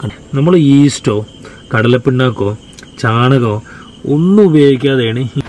നമ്മൾ ഈസ്റ്റോ കടലപ്പിണ്ണാക്കോ ചാണകമോ ഒന്നും ഉപയോഗിക്കാതെയാണ് ഈ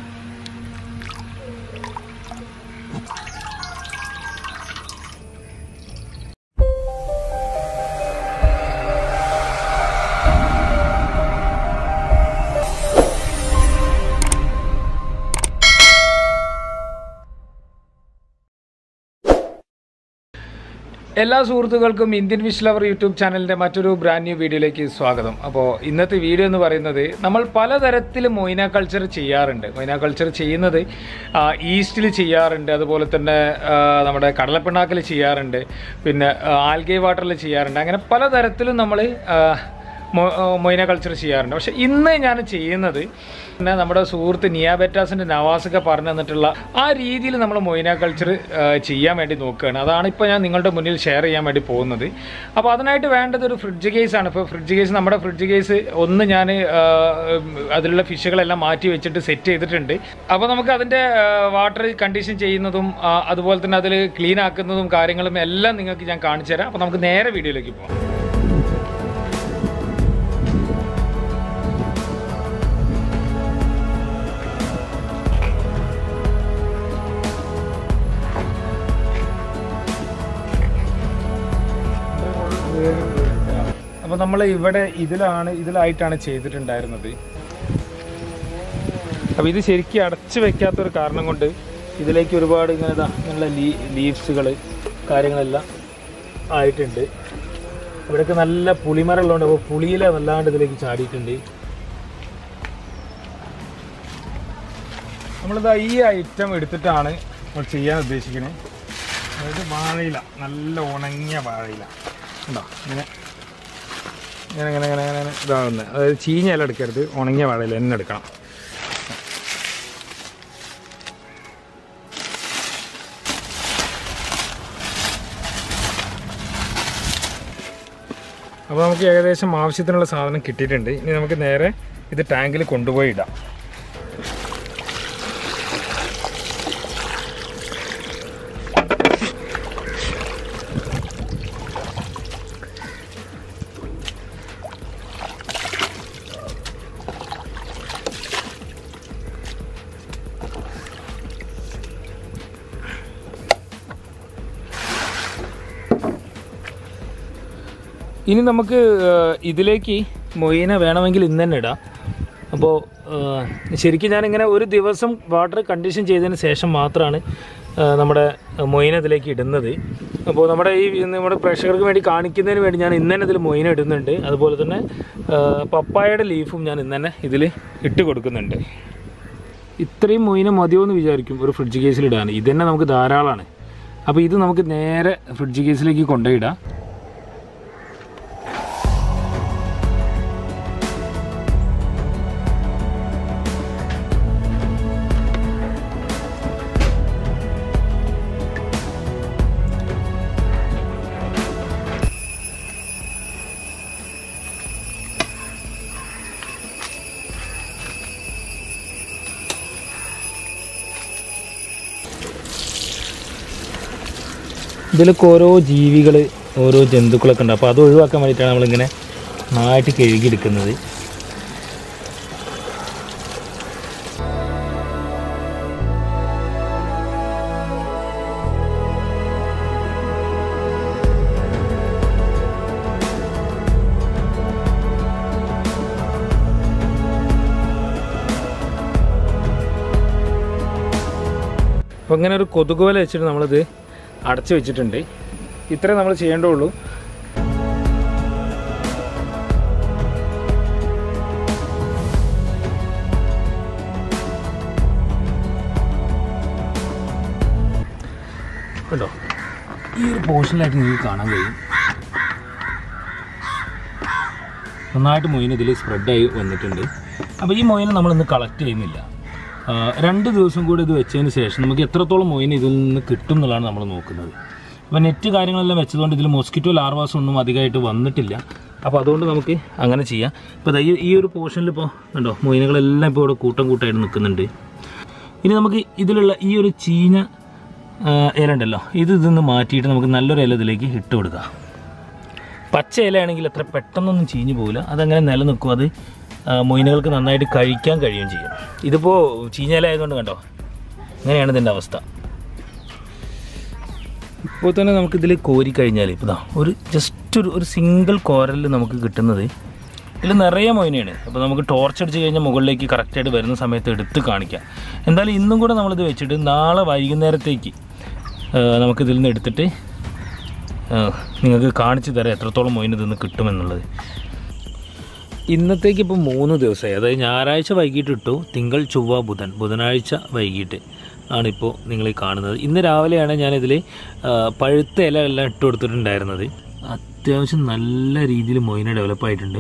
എല്ലാ സുഹൃത്തുക്കൾക്കും ഇന്ത്യൻ ഫിഷ് ലവർ യൂട്യൂബ് ചാനലിൻ്റെ മറ്റൊരു ബ്രാൻഡ് ന്യൂ വീഡിയോയിലേക്ക് സ്വാഗതം അപ്പോൾ ഇന്നത്തെ വീഡിയോ എന്ന് പറയുന്നത് നമ്മൾ പലതരത്തിൽ മൊയ്ന കൾച്ചർ ചെയ്യാറുണ്ട് മൊയ്ന കൾച്ചർ ചെയ്യുന്നത് ഈസ്റ്റിൽ ചെയ്യാറുണ്ട് അതുപോലെ തന്നെ ആ, നമ്മുടെ കടലപ്പിണ്ണാക്കിൽ ചെയ്യാറുണ്ട് പിന്നെ ആൽഗേ വാട്ടറിൽ ചെയ്യാറുണ്ട് അങ്ങനെ പലതരത്തിലും നമ്മൾ മൊയ്ന കൾച്ചർ ചെയ്യാറുണ്ട് പക്ഷെ ഇന്ന് ഞാൻ ചെയ്യുന്നത് പിന്നെ നമ്മുടെ സുഹൃത്ത് നിയാബെറ്റാസിൻ്റെ നവാസൊക്കെ പറഞ്ഞു തന്നിട്ടുള്ള ആ രീതിയിൽ നമ്മൾ മൊയ്ന കൾച്ചർ ചെയ്യാൻ വേണ്ടി നോക്കുകയാണ് അതാണ് ഇപ്പോൾ ഞാൻ നിങ്ങളുടെ മുന്നിൽ ഷെയർ ചെയ്യാൻ വേണ്ടി പോകുന്നത് അപ്പോൾ അതിനായിട്ട് വേണ്ടത് ഒരു ഫ്രിഡ്ജ് കേസ് ആണ് ഇപ്പോൾ ഫ്രിഡ്ജ് കേസ് നമ്മുടെ ഫ്രിഡ്ജ് കേസ് ഒന്ന് ഞാൻ അതിലുള്ള ഫിഷുകളെല്ലാം മാറ്റി വെച്ചിട്ട് സെറ്റ് ചെയ്തിട്ടുണ്ട് അപ്പോൾ നമുക്ക് അതിൻ്റെ വാട്ടർ കണ്ടീഷൻ ചെയ്യുന്നതും ആ, അതുപോലെ തന്നെ അതിൽ ക്ലീൻ ആക്കുന്നതും കാര്യങ്ങളും എല്ലാം നിങ്ങൾക്ക് ഞാൻ കാണിച്ചു തരാം അപ്പോൾ നമുക്ക് നേരെ വീഡിയോയിലേക്ക് പോകാം അപ്പോൾ നമ്മൾ ഇവിടെ ഇതിലാണ് ഇതിലായിട്ടാണ് ചെയ്തിട്ടുണ്ടായിരുന്നത് അപ്പോൾ ഇത് ശരിക്കും അടച്ചു വെക്കാത്തൊരു കാരണം കൊണ്ട് ഇതിലേക്ക് ഒരുപാട് ഇങ്ങനെ ഇതാ ഇങ്ങനെയുള്ള ലീ ലീവ്സുകൾ കാര്യങ്ങളെല്ലാം ആയിട്ടുണ്ട് ഇവിടെയൊക്കെ നല്ല പുളിമരമുള്ളതുകൊണ്ട് അപ്പോൾ പുളിയില വല്ലാണ്ട് ഇതിലേക്ക് ചാടിയിട്ടുണ്ട് നമ്മളിതാ ഈ ഐറ്റം എടുത്തിട്ടാണ് നമ്മൾ ചെയ്യാൻ ഉദ്ദേശിക്കുന്നത് അതായത് വാഴയില നല്ല ഉണങ്ങിയ വാഴയില ഉണ്ടോ ഇങ്ങനെ ഇങ്ങനെ ഇങ്ങനെ ഇങ്ങനെ ഇങ്ങനെ ഇതാവുന്നത് അതായത് ചീഞ്ഞ ഇല എടുക്കരുത് ഉണങ്ങിയ വാഴയില തന്നെ എടുക്കണം അപ്പോൾ നമുക്ക് ഏകദേശം ആവശ്യത്തിനുള്ള സാധനം കിട്ടിയിട്ടുണ്ട് ഇനി നമുക്ക് നേരെ ഇത് ടാങ്കിൽ കൊണ്ടുപോയി ഇടാം ഇനി നമുക്ക് ഏഹ്, ഇതിലേക്ക് മൊയ്ന വേണമെങ്കിൽ ഇന്ന് തന്നെ ഇടാം അപ്പോൾ ഏഹ്, ശരിക്കും ഞാനിങ്ങനെ ഒരു ദിവസം വാട്ടർ കണ്ടീഷൻ ചെയ്തതിന് ശേഷം മാത്രമാണ് ഏഹ്, നമ്മുടെ മൊയ്ന ഇതിലേക്ക് ഇടുന്നത് അപ്പോൾ നമ്മുടെ ഈ നമ്മുടെ പ്രേക്ഷകർക്ക് വേണ്ടി കാണിക്കുന്നതിന് വേണ്ടി ഞാൻ ഇന്ന് തന്നെ ഇതിൽ മൊയ്ന ഇടുന്നുണ്ട് അതുപോലെ തന്നെ ഏഹ്, പപ്പായയുടെ ലീഫും ഞാൻ ഇന്ന് തന്നെ ഇതിൽ ഇട്ട് കൊടുക്കുന്നുണ്ട് ഇത്രയും മൊയ്ന മതിയോ എന്ന് വിചാരിക്കും ഒരു ഫ്രിഡ്ജ് കേസിൽ ഇടാൻ ഇത് തന്നെ നമുക്ക് ധാരാളമാണ് അപ്പോൾ ഇത് നമുക്ക് നേരെ ഫ്രിഡ്ജ് കേസിലേക്ക് കൊണ്ടുപോയിടാം ഇതിലൊക്കെ ഓരോ ജീവികൾ ഓരോ ജന്തുക്കളൊക്കെ ഉണ്ട് അപ്പോൾ അത് ഒഴിവാക്കാൻ വേണ്ടിയിട്ടാണ് നമ്മളിങ്ങനെ നന്നായിട്ട് കഴുകിയെടുക്കുന്നത് അപ്പോൾ ഇങ്ങനെ ഒരു കൊതുക് വല വെച്ചിട്ട് നമ്മളിത് അടച്ചു വെച്ചിട്ടുണ്ട് ഇത്രേ നമ്മൾ ചെയ്യേണ്ടുള്ളൂ കേട്ടോ ഈ ഒരു പോർഷനിലായിട്ട് നിങ്ങൾക്ക് കാണാൻ കഴിയും നന്നായിട്ട് മൊയിൻ ഇതിൽ സ്പ്രെഡായി വന്നിട്ടുണ്ട് അപ്പോൾ ഈ മൊയിനെ നമ്മളിന്ന് കളക്ട് ചെയ്യുന്നില്ല ആ, രണ്ട് ദിവസം കൂടി ഇത് വെച്ചതിന് ശേഷം നമുക്ക് എത്രത്തോളം മൊയിൻ ഇതിൽ നിന്ന് കിട്ടും എന്നുള്ളതാണ് നമ്മൾ നോക്കുന്നത് അപ്പോൾ നെറ്റ് കാര്യങ്ങളെല്ലാം വെച്ചതുകൊണ്ട് ഇതിൽ മോസ്കിറ്റോ ലാർവാസ് ഒന്നും അധികമായിട്ട് വന്നിട്ടില്ല അപ്പോൾ അതുകൊണ്ട് നമുക്ക് അങ്ങനെ ചെയ്യാം ഇപ്പോൾ ദാ ഈ ഈ ഒരു പോർഷനിൽ ഇപ്പോൾ കണ്ടോ മൊയിനുകളെല്ലാം ഇപ്പോൾ ഇവിടെ കൂട്ടം കൂട്ടമായിട്ട് നിൽക്കുന്നുണ്ട് ഇനി നമുക്ക് ഇതിലുള്ള ഈ ഒരു ചീഞ്ഞ ആ, ഇല ഉണ്ടല്ലോ ഇത് ഇതിന്ന് മാറ്റിയിട്ട് നമുക്ക് നല്ലൊരു ഇല ഇതിലേക്ക് ഇട്ട് കൊടുക്കാം പച്ച ഇലയാണെങ്കിൽ അത്ര പെട്ടെന്നൊന്നും ചീഞ്ഞു പോകില്ല അതങ്ങനെ നിലനിൽക്കും അത് ആ, മൊയിനുകൾക്ക് നന്നായിട്ട് കഴിക്കാൻ കഴിയുകയും ചെയ്യും ഇതിപ്പോൾ ചീഞ്ഞ ഇല ആയതുകൊണ്ട് കണ്ടോ അങ്ങനെയാണ് ഇതിൻ്റെ അവസ്ഥ ഇപ്പോൾ തന്നെ നമുക്കിതിൽ കോരി കഴിഞ്ഞാൽ ഇപ്പോൾ ദാ ഒരു ജസ്റ്റ് ഒരു ഒരു സിംഗിൾ കോരലിൽ നമുക്ക് കിട്ടുന്നത് ഇതിൽ നിറയെ മൊയിനാണ് അപ്പോൾ നമുക്ക് ടോർച്ച് അടിച്ച് കഴിഞ്ഞാൽ മുകളിലേക്ക് കറക്റ്റായിട്ട് വരുന്ന സമയത്ത് എടുത്ത് കാണിക്കാം എന്തായാലും ഇന്നും കൂടെ നമ്മളിത് വെച്ചിട്ട് നാളെ വൈകുന്നേരത്തേക്ക് ആ, നമുക്കിതിൽ നിന്ന് എടുത്തിട്ട് ആ, നിങ്ങൾക്ക് കാണിച്ചു തരാം എത്രത്തോളം മൊയിൻ ഇതിൽ നിന്ന് കിട്ടുമെന്നുള്ളത് ഇന്നത്തേക്ക് ഇപ്പോൾ മൂന്ന് ദിവസമായി അതായത് ഞായറാഴ്ച വൈകിട്ട് ഇട്ടു തിങ്കൾ ചൊവ്വ ബുധൻ ബുധനാഴ്ച വൈകിട്ട് ആണിപ്പോൾ നിങ്ങൾ ഈ കാണുന്നത് ഇന്ന് രാവിലെയാണ് ഞാനിതിൽ പഴുത്ത ഇല എല്ലാം ഇട്ട് കൊടുത്തിട്ടുണ്ടായിരുന്നത് അത്യാവശ്യം നല്ല രീതിയിൽ മൊയിന ഡെവലപ്പ് ആയിട്ടുണ്ട്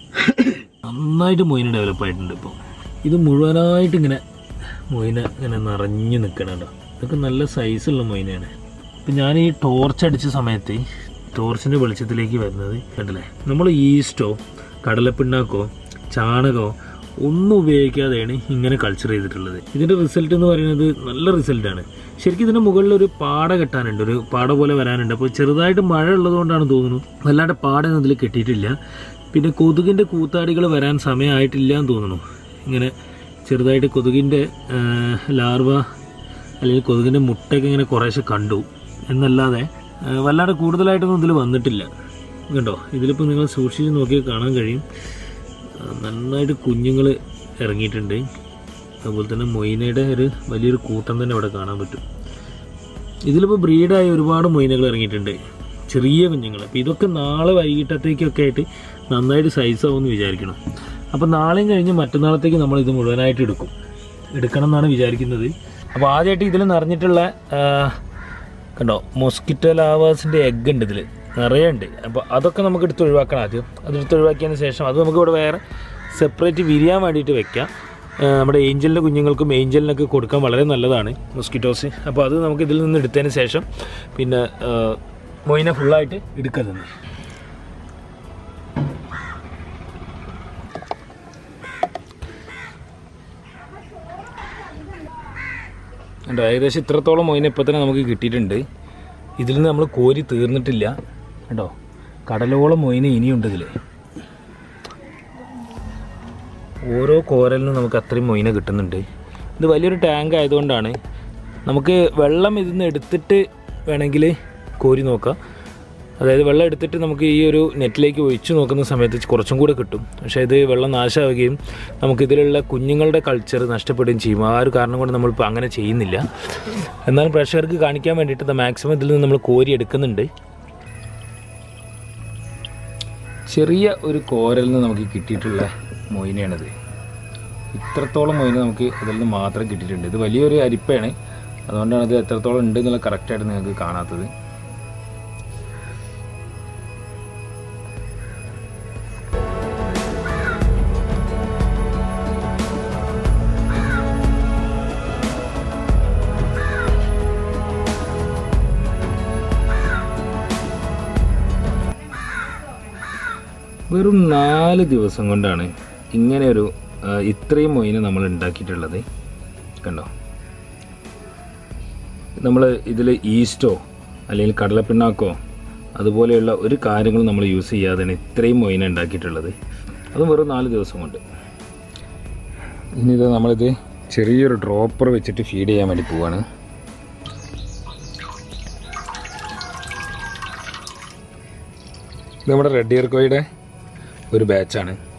നന്നായിട്ട് മൊയിന ഡെവലപ്പ് ആയിട്ടുണ്ട് ഇപ്പോൾ ഇത് മുഴുവനായിട്ട് ഇങ്ങനെ മൊയിന ഇങ്ങനെ നിറഞ്ഞു നിൽക്കണുണ്ടോ ഇതൊക്കെ നല്ല സൈസുള്ള മൊയിനയാണ് ഇപ്പം ഞാൻ ഈ ടോർച്ച് അടിച്ച സമയത്ത് ടോർച്ചിൻ്റെ വെളിച്ചത്തിലേക്ക് വരുന്നത് കണ്ടില്ലേ നമ്മൾ ഈസ്റ്റോ കടലപ്പിണ്ണാക്കോ ചാണകമോ ഒന്നും ഉപയോഗിക്കാതെയാണ് ഇങ്ങനെ കൾച്ചർ ചെയ്തിട്ടുള്ളത് ഇതിൻ്റെ റിസൾട്ട് എന്ന് പറയുന്നത് നല്ല റിസൾട്ടാണ് ശരിക്കും ഇതിൻ്റെ മുകളിൽ ഒരു പാട കെട്ടാനുണ്ട് ഒരു പാട പോലെ വരാനുണ്ട് അപ്പോൾ ചെറുതായിട്ട് മഴ ഉള്ളതുകൊണ്ടാണ് തോന്നുന്നു വല്ലാണ്ട് പാടൊന്നും ഇതിൽ കെട്ടിയിട്ടില്ല പിന്നെ കൊതുകിൻ്റെ കൂത്താടികൾ വരാൻ സമയമായിട്ടില്ല എന്ന് തോന്നുന്നു ഇങ്ങനെ ചെറുതായിട്ട് കൊതുകിൻ്റെ ലാർവ അല്ലെങ്കിൽ കൊതുകിൻ്റെ മുട്ടയൊക്കെ ഇങ്ങനെ കുറേശ്ശെ കണ്ടു എന്നല്ലാതെ ആ, വല്ലാണ്ട് കൂടുതലായിട്ടൊന്നും ഇതിൽ വന്നിട്ടില്ല കണ്ടോ ഇതിലിപ്പോൾ നിങ്ങൾ സൂക്ഷിച്ച് നോക്കിയാൽ കാണാൻ കഴിയും ആ, നന്നായിട്ട് കുഞ്ഞുങ്ങൾ ഇറങ്ങിയിട്ടുണ്ട് അതുപോലെ തന്നെ മൊയിനയുടെ ഒരു വലിയൊരു കൂട്ടം തന്നെ അവിടെ കാണാൻ പറ്റും ഇതിലിപ്പോൾ ബ്രീഡായ ഒരുപാട് മൊയിനകൾ ഇറങ്ങിയിട്ടുണ്ട് ചെറിയ കുഞ്ഞുങ്ങൾ അപ്പോൾ ഇതൊക്കെ നാളെ വൈകിട്ടത്തേക്കൊക്കെ ആയിട്ട് നന്നായിട്ട് സൈസ് ആവുമെന്ന് വിചാരിക്കണം അപ്പോൾ നാളെയും കഴിഞ്ഞ് മറ്റന്നാളത്തേക്ക് നമ്മൾ ഇത് മുഴുവനായിട്ട് എടുക്കും എടുക്കണം എന്നാണ് വിചാരിക്കുന്നത് അപ്പോൾ ആദ്യമായിട്ട് ഇതിൽ നിറഞ്ഞിട്ടുള്ള ആ, കണ്ടോ മൊസ്കിറ്റോ ലാവാസിൻ്റെ എഗ് ഉണ്ട് ഇതിൽ നിറയെ ഉണ്ട് അപ്പോൾ അതൊക്കെ നമുക്ക് എടുത്ത് ഒഴിവാക്കണം ആദ്യം അതെടുത്ത് ഒഴിവാക്കിയതിന് ശേഷം അത് നമുക്ക് ഇവിടെ വേറെ സെപ്പറേറ്റ് വിരിയാൻ വേണ്ടിയിട്ട് വെക്കാം ആ, നമ്മുടെ ഏഞ്ചലിൻ്റെ കുഞ്ഞുങ്ങൾക്കും ഏഞ്ചലിനൊക്കെ കൊടുക്കാൻ വളരെ നല്ലതാണ് മൊസ്കിറ്റോസ് അപ്പോൾ അത് നമുക്ക് ഇതിൽ നിന്ന് എടുത്തതിന് ശേഷം പിന്നെ ആ, മൊയിനെ ഫുള്ളായിട്ട് എടുക്കരുത് കണ്ടോ ഏകദേശം ഇത്രത്തോളം മൊയിനെ ഇപ്പോൾ തന്നെ നമുക്ക് കിട്ടിയിട്ടുണ്ട് ഇതിൽ നിന്ന് നമ്മൾ കോരി തീർന്നിട്ടില്ല കേട്ടോ കടലോളം മൊയിന് ഇനിയുണ്ട് ഇതിൽ ഓരോ കോരലിനും നമുക്ക് അത്രയും മൊയിന കിട്ടുന്നുണ്ട് ഇത് വലിയൊരു ടാങ്ക് ആയതുകൊണ്ടാണ് നമുക്ക് വെള്ളം ഇതിൽ നിന്ന് എടുത്തിട്ട് വേണമെങ്കിൽ കോരി നോക്കാം അതായത് വെള്ളം എടുത്തിട്ട് നമുക്ക് ഈ ഒരു നെറ്റിലേക്ക് ഒഴിച്ചു നോക്കുന്ന സമയത്ത് കുറച്ചും കൂടെ കിട്ടും പക്ഷേ ഇത് വെള്ളം നാശമാവുകയും നമുക്കിതിലുള്ള കുഞ്ഞുങ്ങളുടെ കൾച്ചർ നഷ്ടപ്പെടുകയും ചെയ്യും ആ ഒരു കാരണം കൊണ്ട് നമ്മളിപ്പോൾ അങ്ങനെ ചെയ്യുന്നില്ല എന്നാലും പ്രേക്ഷകർക്ക് കാണിക്കാൻ വേണ്ടിയിട്ട് മാക്സിമം ഇതിൽ നിന്ന് നമ്മൾ കോരി എടുക്കുന്നുണ്ട് ചെറിയ ഒരു കോരൽ നിന്ന് നമുക്ക് കിട്ടിയിട്ടുള്ള മൊയിനാണിത് ഇത്രത്തോളം മൊയിന നമുക്ക് അതിൽ നിന്ന് മാത്രം കിട്ടിയിട്ടുണ്ട് ഇത് വലിയൊരു അരിപ്പയാണ് അതുകൊണ്ടാണ് ഇത് എത്രത്തോളം ഉണ്ട് എന്നുള്ള കറക്റ്റായിട്ട് നിങ്ങൾക്ക് കാണാത്തത് വെറും നാല് ദിവസം കൊണ്ടാണ് ഇങ്ങനെ ഒരു ആ, ഇത്രയും മൊയിനെ നമ്മൾ ഉണ്ടാക്കിയിട്ടുള്ളത് കണ്ടോ നമ്മൾ ഇതിൽ ഈസ്റ്റോ അല്ലെങ്കിൽ കടലപ്പിണ്ണാക്കോ അതുപോലെയുള്ള ഒരു കാര്യങ്ങളും നമ്മൾ യൂസ് ചെയ്യാതെയാണ് ഇത്രയും മൊയിന ഉണ്ടാക്കിയിട്ടുള്ളത് അതും വെറും നാല് ദിവസം കൊണ്ട് ഇനി ഇത് നമ്മളിത് ചെറിയൊരു ഡ്രോപ്പർ വെച്ചിട്ട് ഫീഡ് ചെയ്യാൻ വേണ്ടി പോവാണ് ഇത് നമ്മുടെ റെഡ് ഇയർ കോയുടെ ഒരു ബാച്ചാണ്